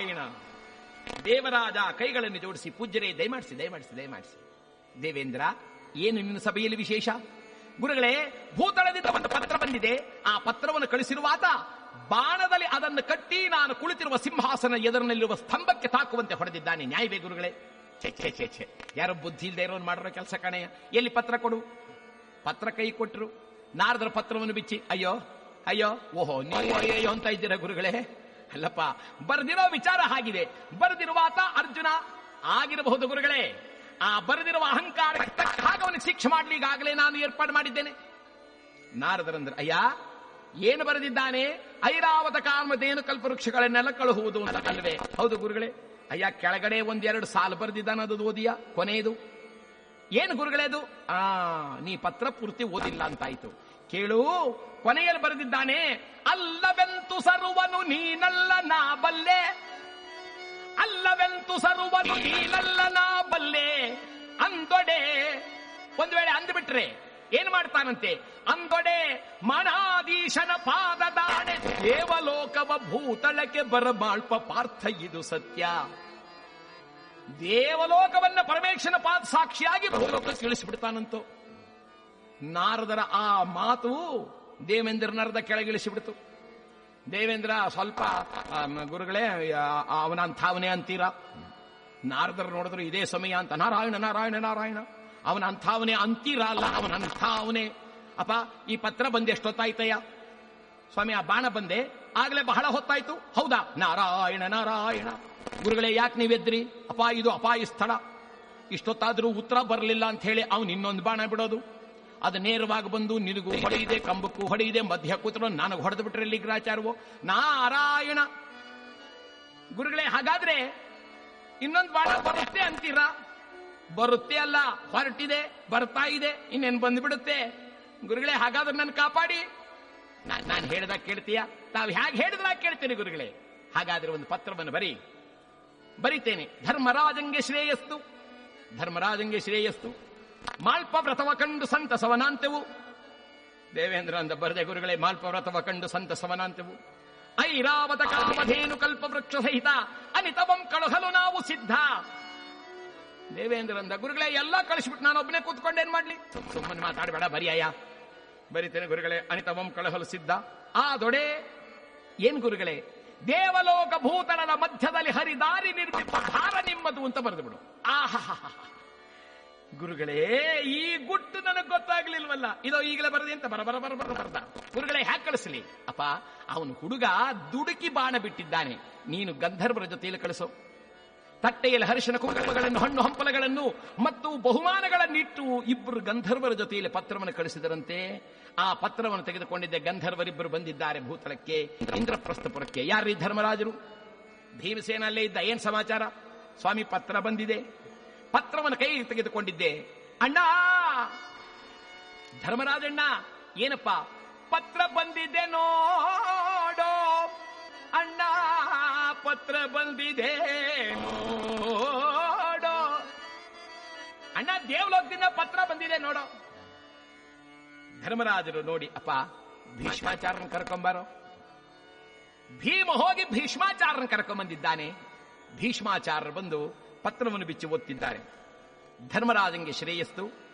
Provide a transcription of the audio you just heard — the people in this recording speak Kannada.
ನಾರಾಯಣ ದೇವರಾಜ ಕೈಗಳನ್ನು ಜೋಡಿಸಿ ಪೂಜ್ಯರೇ ದಯಮಾಡಿಸಿ ದಯಮಾಡಿಸಿ ದಯಮಾಡಿಸಿ ದೇವೇಂದ್ರ ಏನು ನಿನ್ನ ಸಭೆಯಲ್ಲಿ ವಿಶೇಷ ಗುರುಗಳೇ ಭೂತಳದಿಂದ ಒಂದು ಪತ್ರ ಬಂದಿದೆ ಆ ಪತ್ರವನ್ನು ಕಳಿಸಿರುವಾತ ಬಾಣದಲ್ಲಿ ಅದನ್ನು ಕಟ್ಟಿ ನಾನು ಕುಳಿತಿರುವ ಸಿಂಹಾಸನ ಎದುರಿನಲ್ಲಿರುವ ಸ್ತಂಭಕ್ಕೆ ತಾಕುವಂತೆ ಹೊಡೆದಿದ್ದಾನೆ ನ್ಯಾಯವೇ ಗುರುಗಳೇ ಛೆ ಛೆ ಛೆ ಛೆ ಯಾರೋ ಬುದ್ಧಿ ಇಲ್ಲದೆ ಇರೋನ್ ಮಾಡಿರೋ ಕೆಲಸ ಕಣೆಯ ಎಲ್ಲಿ ಪತ್ರ ಕೊಡು ಪತ್ರ ಕೈ ಕೊಟ್ಟರು ನಾರದರ ಪತ್ರವನ್ನು ಬಿಚ್ಚಿ ಅಯ್ಯೋ ಅಯ್ಯೋ ಓಹೋ ನೀವು ಅಯ್ಯೋ ಅಯ್ಯೋ ಅಂತ ಇದ್ದೀರಾ ಗುರುಗಳೇ ಅಲ್ಲಪ್ಪ ಬರೆದಿರೋ ವಿಚಾರ ಹಾಗಿದೆ ಬರೆದಿರುವಾತ ಅರ್ಜುನ ಆಗಿರಬಹುದು ಗುರುಗಳೇ ಆ ಬರೆದಿರುವ ಅಹಂಕಾರಕ್ಕೆ ತಕ್ಕ ಹಾಗೆ ಅವನಿಗೆ ಶಿಕ್ಷೆ ಮಾಡ್ಲಿಕ್ಕಾಗಲೇ ನಾನು ಏರ್ಪಾಡು ಮಾಡಿದ್ದೇನೆ ನಾರದರಂದ್ರೆ ಅಯ್ಯ ಏನು ಬರೆದಿದ್ದಾನೆ ಐರಾವತ ಕಾಮಧೇನು ಕಲ್ಪವೃಕ್ಷಗಳನ್ನೆಲ್ಲ ಕಳುಹುವುದು ಅಂತ ಅಲ್ವೇ ಹೌದು ಗುರುಗಳೇ ಅಯ್ಯ ಕೆಳಗಡೆ ಒಂದೆರಡು ಸಾಲು ಬರೆದಿದ್ದಾನೆ ಅದು ಓದಿಯ ಕೊನೆಯದು ಏನು ಗುರುಗಳೇ ಅದು ಆ ನೀ ಪತ್ರ ಪೂರ್ತಿ ಓದಿಲ್ಲ ಅಂತಾಯ್ತು ಕೇಳು ಕೊನೆಯಲ್ಲಿ ಬರೆದಿದ್ದಾನೆ ಅಲ್ಲವೆಂತು ಸರ್ವನು ನೀನಲ್ಲ ನಾ ಬಲ್ಲೆ ಅಲ್ಲವೆಂತು ಸರ್ವನು ನೀನಲ್ಲ ನಾ ಬಲ್ಲೆ ಅಂದೊಡೆ ಒಂದು ವೇಳೆ ಅಂದ್ಬಿಟ್ರೆ ಏನ್ ಮಾಡ್ತಾನಂತೆ ಅಂದೊಡೆ ಮನಾಧೀಶನ ಪಾದದಾಣೆ ದೇವಲೋಕವ ಭೂತಳಕ್ಕೆ ಬರಮಾಳ್ಪ ಪಾರ್ಥ ಇದು ಸತ್ಯ ದೇವಲೋಕವನ್ನ ಪರಮೇಶ್ವರನ ಪಾದ ಸಾಕ್ಷಿಯಾಗಿ ಭೂಲೋಕ ತಿಳಿಸಿಬಿಡ್ತಾನಂತು ನಾರದರ ಆ ಮಾತು ದೇವೇಂದ್ರ ನರದ ಕೆಳಗಿಳಿಸಿಬಿಡ್ತು ದೇವೇಂದ್ರ ಸ್ವಲ್ಪ ಆ, ಮ- ಗುರುಗಳೇ ಆ- ಅವನಂಥವನೇ ಅಂತೀರಾ ನಾರದರು ನೋಡಿದ್ರು ಇದೇ ಸಮಯ ಅಂತ ನಾರಾಯಣ ನಾರಾಯಣ ನಾರಾಯಣ ಅವನ ಅಂಥವನೇ ಅಂತೀರಾ ಅಲ್ಲ ಅವನಂಥವನೇ ಅಪ್ಪ ಈ ಪತ್ರ ಬಂದು ಎಷ್ಟೊತ್ತಾಯ್ತಯ್ಯ ಸ್ವಾಮಿ ಆ ಬಾಣ ಬಂದೆ ಆಗ್ಲೇ ಬಹಳ ಹೊತ್ತಾಯ್ತು ಹೌದಾ ನಾರಾಯಣ ನಾರಾಯಣ ಗುರುಗಳೇ ಯಾಕೆ ನೀವೆದ್ರಿ ಅಪ್ಪ ಇದು ಅಪಾಯ ಸ್ಥಳ ಇಷ್ಟೊತ್ತಾದ್ರೂ ಉತ್ತರ ಬರಲಿಲ್ಲ ಅಂತ ಹೇಳಿ ಅವನು ಇನ್ನೊಂದು ಬಾಣ ಬಿಡೋದು ಅದು ನೇರವಾಗಿ ಬಂದು ನಿನಗೂ ಹೊಡೆಯಿದೆ ಕಂಬಕ್ಕೂ ಹೊಡೆಯಿದೆ ಮಧ್ಯ ಕೂತ್ರು ನನಗೆ ಹೊಡೆದು ಬಿಟ್ರೆ ಲಿಗ್ರಾಚಾರವು ನಾರಾಯಣ ಗುರುಗಳೇ ಹಾಗಾದ್ರೆ ಇನ್ನೊಂದು ಬಾಣ ಬರುತ್ತೆ ಅಂತೀರಾ ಬರುತ್ತೆ ಅಲ್ಲ ಹೊರಟಿದೆ ಬರ್ತಾ ಇದೆ ಇನ್ನೇನು ಬಂದ್ಬಿಡುತ್ತೆ ಗುರುಗಳೇ ಹಾಗಾದ್ರೆ ನನ್ನ ಕಾಪಾಡಿ ನಾನ್ ನಾನು ಹೇಳ್ದಾಗ ಕೇಳ್ತೀಯ ತಾವು ಹೇಗೆ ಹೇಳಿದ್ರಾಗ ಕೇಳ್ತೇನೆ ಗುರುಗಳೇ ಹಾಗಾದ್ರೆ ಒಂದು ಪತ್ರವನ್ನು ಬರಿ ಬರಿತೇನೆ ಧರ್ಮರಾಜಂಗೆ ಶ್ರೇಯಸ್ತು ಧರ್ಮರಾಜಂಗೆ ಶ್ರೇಯಸ್ತು ಮಾಲ್ಪ ವ್ರತವ ಕಂಡು ಸಂತಸವನಾಂತೆವು ದೇವೇಂದ್ರ ಅಂತ ಬರದೆ ಗುರುಗಳೇ ಮಾಲ್ಪ ವ್ರತವ ಕಂಡು ಸಂತಸವನಾಂತೆವು ಐರಾವತ ಕಾಮಧೇನು ಕಲ್ಪ ವೃಕ್ಷ ಸಹಿತ ಅನಿತವಂ ಕಳುಹಲು ನಾವು ಸಿದ್ಧ ದೇವೇಂದ್ರ ಅಂದ ಗುರುಗಳೇ ಎಲ್ಲ ಕಳಿಸ್ಬಿಟ್ಟು ನಾನು ಒಬ್ಬನೇ ಕೂತ್ಕೊಂಡೇನ್ ಮಾಡ್ಲಿ ಸುಮ್ಮನೆ ಮಾತಾಡಬೇಡ ಬರಿಯಯ್ಯ ಬರಿತೇನೆ ಗುರುಗಳೇ ಅನಿತವಂ ಕಳಹಲು ಸಿದ್ಧ ಆ ದೊಡೆ ಏನ್ ಗುರುಗಳೇ ದೇವಲೋಕ ಭೂತಳದ ಮಧ್ಯದಲ್ಲಿ ಹರಿದಾರಿ ನಿರ್ಮಿತ ಭಾರ ನಿಮ್ಮದು ಅಂತ ಬರೆದು ಬಿಡು ಆಹಾ ಗುರುಗಳೇ ಈ ಗುಟ್ಟು ನನಗೆ ಗೊತ್ತಾಗ್ಲಿಲ್ವಲ್ಲ ಇದೋ ಈಗಲೇ ಬರದೆ ಅಂತ ಬರ ಬರ ಬರ ಬರ ಬರದ ಗುರುಗಳೇ ಹ್ಯಾಕ್ ಕಳಿಸ್ಲಿ ಅಪ್ಪ ಅವನು ಹುಡುಗ ದುಡುಕಿ ಬಾಣ ಬಿಟ್ಟಿದ್ದಾನೆ ನೀನು ಗಂಧರ್ವರ ಜೊತೆಯಲ್ಲಿ ಕಳಿಸೋ ತಟ್ಟೆಯಲ್ಲಿ ಹರಿಶನ ಕುಂಕುಮಗಳನ್ನು ಹಣ್ಣು ಹಂಪಲಗಳನ್ನು ಮತ್ತು ಬಹುಮಾನಗಳನ್ನಿಟ್ಟು ಇಬ್ಬರು ಗಂಧರ್ವರ ಜೊತೆಯಲ್ಲಿ ಪತ್ರವನ್ನು ಕಳಿಸಿದರಂತೆ ಆ ಪತ್ರವನ್ನು ತೆಗೆದುಕೊಂಡಿದ್ದೆ ಗಂಧರ್ವರಿಬ್ಬರು ಬಂದಿದ್ದಾರೆ ಭೂತಳಕ್ಕೆ ಇಂದ್ರಪ್ರಸ್ಥಪುರಕ್ಕೆ ಯಾರೀ ಧರ್ಮರಾಜರು ಭೀಮಸೇನ ಅಲ್ಲೇ ಇದ್ದ ಏನ್ ಸಮಾಚಾರ ಸ್ವಾಮಿ ಪತ್ರ ಬಂದಿದೆ ಪತ್ರವನ್ನು ಕೈ ತೆಗೆದುಕೊಂಡಿದ್ದೆ ಅಣ್ಣ ಧರ್ಮರಾಜಣ್ಣ ಏನಪ್ಪ ಪತ್ರ ಬಂದಿದೆ ನೋಡೋ ಅಣ್ಣ ಪತ್ರ ಬಂದಿದೆ ನೋಡೋ ಅಣ್ಣ ದೇವಲೋಕದಿಂದ ಪತ್ರ ಬಂದಿದೆ ನೋಡೋ ಧರ್ಮರಾಜರು ನೋಡಿ ಅಪ್ಪ ಭೀಷ್ಮಾಚಾರ್ಯನ ಕರ್ಕೊಂಬಾರೋ ಭೀಮ ಹೋಗಿ ಭೀಷ್ಮಾಚಾರ್ಯನ ಕರ್ಕೊಂಬಂದಿದ್ದಾನೆ ಭೀಷ್ಮಾಚಾರ್ಯರು ಬಂದು ಪತ್ರವನ್ನು ಬಿಚ್ಚಿ ಓದ್ತಿದ್ದಾರೆ ಧರ್ಮರಾಜಂಗೆ ಶ್ರೇಯಸ್ತು